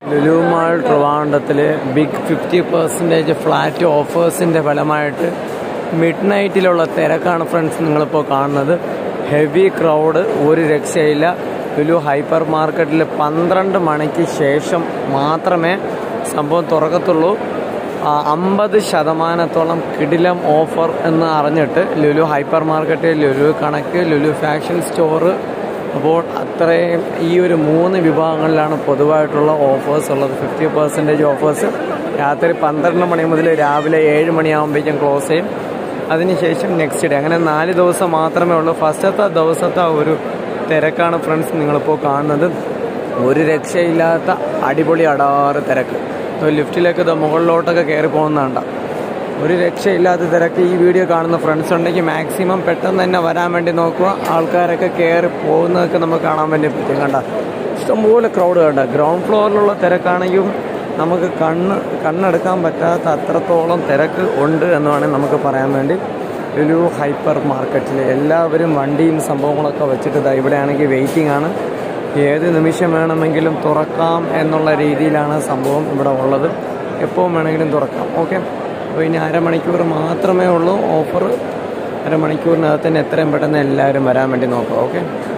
Lulu mall ട്രിവാൻഡത്തിൽ big fifty percentage flat ഓഫേഴ്സിൻ്റെ ഫലമായിട്ട് മിഡ് നൈറ്റിലുള്ള തിരക്കാണ് ഫ്രണ്ട്സ് നിങ്ങളിപ്പോൾ കാണുന്നത് ഹെവി ക്രൗഡ് ഒരു രക്ഷയില്ല ലുലു ഹൈപ്പർ മാർക്കറ്റിൽ പന്ത്രണ്ട് മണിക്ക് ശേഷം മാത്രമേ സംഭവം തുറക്കത്തുള്ളൂ അമ്പത് ശതമാനത്തോളം കിടിലം ഓഫർ എന്ന് അറിഞ്ഞിട്ട് ലുലു ഹൈപ്പർ മാർക്കറ്റ് ലുലു കണക്ക് ലുലു ഫാഷൻ സ്റ്റോറ് അപ്പോൾ അത്രയും ഈ ഒരു മൂന്ന് വിഭാഗങ്ങളിലാണ് പൊതുവായിട്ടുള്ള ഓഫേഴ്സ് ഉള്ളത് ഫിഫ്റ്റി പെർസെൻറ്റേജ് ഓഫേഴ്സ് രാത്രി പന്ത്രണ്ട് മണി മുതൽ രാവിലെ ഏഴ് മണിയാകുമ്പോഴേക്കും ക്ലോസ് ചെയ്യും അതിനുശേഷം നെക്സ്റ്റ് ഡേ അങ്ങനെ നാല് ദിവസം മാത്രമേ ഉള്ളൂ ഫസ്റ്റത്തെ ദിവസത്തെ ഒരു തിരക്കാണ് ഫ്രണ്ട്സ് നിങ്ങളിപ്പോൾ കാണുന്നത് ഒരു രക്ഷയില്ലാത്ത അടിപൊളി അടാറ് തിരക്ക് ലിഫ്റ്റിലേക്ക് ഇത് മുകളിലോട്ടൊക്കെ കയറി പോകുന്നതാണ്ട ഒരു രക്ഷയില്ലാത്ത തിരക്ക് ഈ വീഡിയോ കാണുന്ന ഫ്രണ്ട്സ് ഉണ്ടെങ്കിൽ മാക്സിമം പെട്ടെന്ന് തന്നെ വരാൻ വേണ്ടി നോക്കുക ആൾക്കാരൊക്കെ കയറി പോകുന്നതൊക്കെ നമുക്ക് കാണാൻ വേണ്ടി പറ്റും കണ്ട ഇഷ്ടംപോലെ ക്രൗഡ് കണ്ട ഗ്രൗണ്ട് ഫ്ലോറിലുള്ള തിരക്കാണെങ്കിലും നമുക്ക് കണ്ണ് കണ്ണെടുക്കാൻ പറ്റാത്ത അത്രത്തോളം തിരക്ക് ഉണ്ട് എന്ന് വേണമെങ്കിൽ നമുക്ക് പറയാൻ വേണ്ടി ലുലു ഹൈപ്പർ മാർക്കറ്റിൽ എല്ലാവരും വണ്ടിയും സംഭവങ്ങളൊക്കെ വെച്ചിട്ട് ദാ ഇവിടെയാണെങ്കിൽ വെയിറ്റിംഗ് ആണ് ഏത് നിമിഷം വേണമെങ്കിലും തുറക്കാം എന്നുള്ള രീതിയിലാണ് സംഭവം ഇവിടെ ഉള്ളത് എപ്പോൾ വേണമെങ്കിലും തുറക്കാം ഓക്കെ അപ്പോൾ ഇനി അരമണിക്കൂർ മാത്രമേ ഉള്ളൂ ഓഫർ അരമണിക്കൂറിനകത്ത് തന്നെ എത്രയും പെട്ടെന്ന് എല്ലാവരും വരാൻ വേണ്ടി നോക്കാം ഓക്കെ